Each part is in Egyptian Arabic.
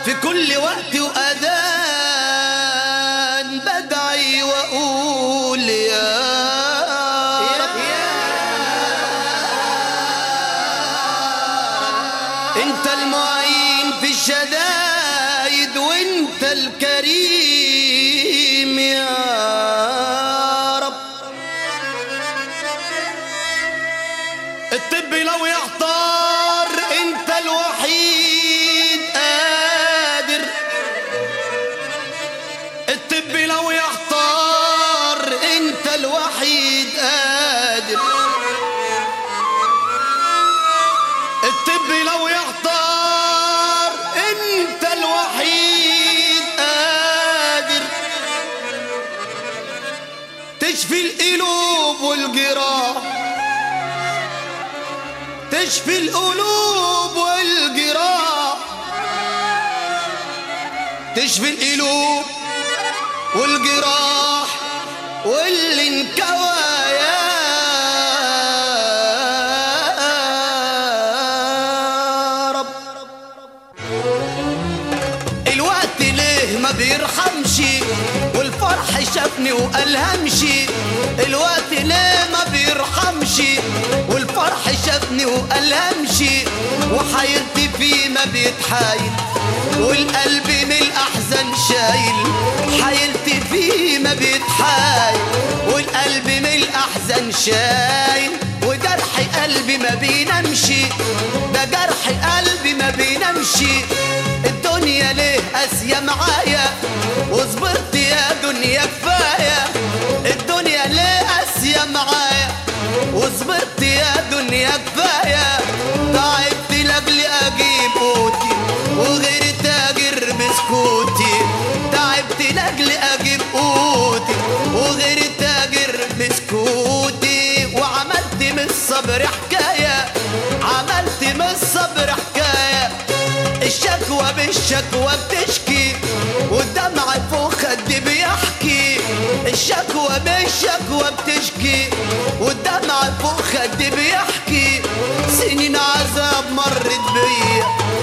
في كل وقت وأذان بدعي وأقول يا رب انت المعين في الشدايد وانت الكريم يا رب الطب لو يحتار انت الوحيد قادر الطب لو يحتار انت الوحيد قادر الطب لو يحتار انت الوحيد قادر تشفي القلوب والجراح تشفي القلوب والجراح تشفي القلوب والجراح واللي انكوى يا رب الوقت ليه ما بيرحمش والفرح شافني وألهمش الوقت ليه ما بيرحمش والفرح شافني وألهمش وحيرتي فيه ما بيتحايل والقلب من الأحزان شايل حيرتي فيه ما بيتحايل والقلب من الأحزان شايل وجرح قلبي ما بينامش ده جرح قلبي ما بينامش الدنيا ليه قاسية معايا وصبرت يا دنيا كفاية الدنيا ليه قاسية معايا وصبرت يا دنيا كفاية تعبت لاجل اجيب قوتي وغير تاجر بسكوتي تعبت لاجل اجيب قوتي وغير تاجر بسكوتي وعملت من الصبر حكاية عملت من الصبر حكاية الشكوى بالشكوى بتشكي والدمع فوق خدي بيحكي الشكوى بالشكوى بتشكي والدمع فوق خدي بيحكي سنين عذاب مرت بيا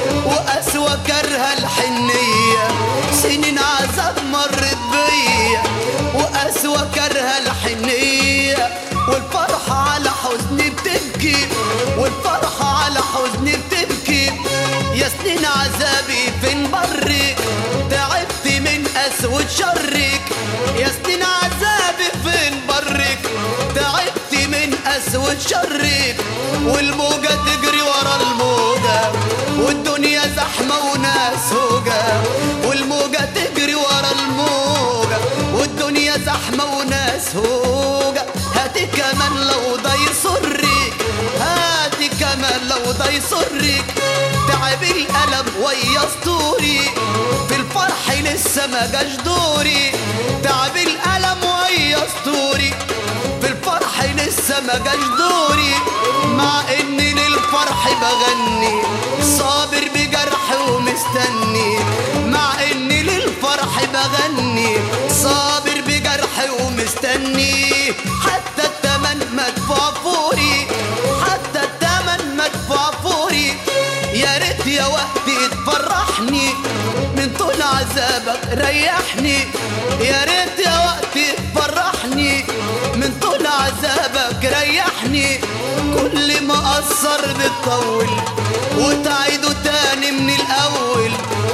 وأسوى كرها الحنية سنين عذاب مرت بيا وأسوى كرها الحنية والفرحة على حزني بتبكي والفرحة على حزني بتبكي يا سنين عذابي فين برك تعبت من أسود شرك يا سنين عذابي فين برك تعبت من أسود شرك والموجة تجري ورا الموجة والدنيا زحمة وناس هوجة والموجة تجري ورا الموجة والدنيا زحمة وناس هوجة هاتي كمان لو ده يسرك هاتي كمان لو ده يسرك تعب الألم ويا اسطوري في الفرح لسه ما جاش دوري تعب الألم ويا اسطوري في الفرح لسه ما جاش دوري مع اني للفرح بغني صابر بجرح ومستني مع اني للفرح بغني صابر بجرح ومستني حتى التمن مدفوع فوري حتى التمن مدفوع فوري يا ريت يا وقتي تفرحني من طول عذابك ريحني يا ريت يا وقتي تفرحني من طول عذابك ريحني كل ما قصر بتطول وتعيده تاني من الاول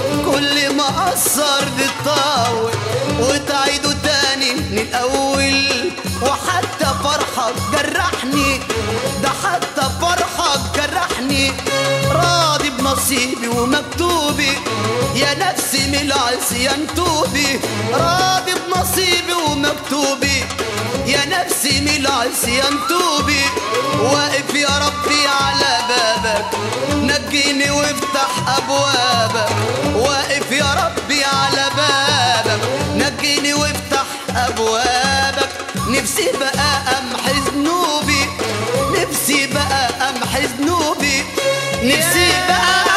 كل ما قصر بتطول وتعيده تاني من الاول وحتى فرحك جرحني ده حتى فرحك جرحني راضي بنصيبي ومكتوبي يا نفسي من العصيان توبي راضي بنصيبي ومكتوبي يا نفسي من العصيان توبي واقف يا ربي على بابك نجيني وافتح ابوابك واقف يا ربي على بابك نجيني وافتح ابوابك نفسي بقى امحي ذنوبي نفسي بقى امحي ذنوبي نفسي بقى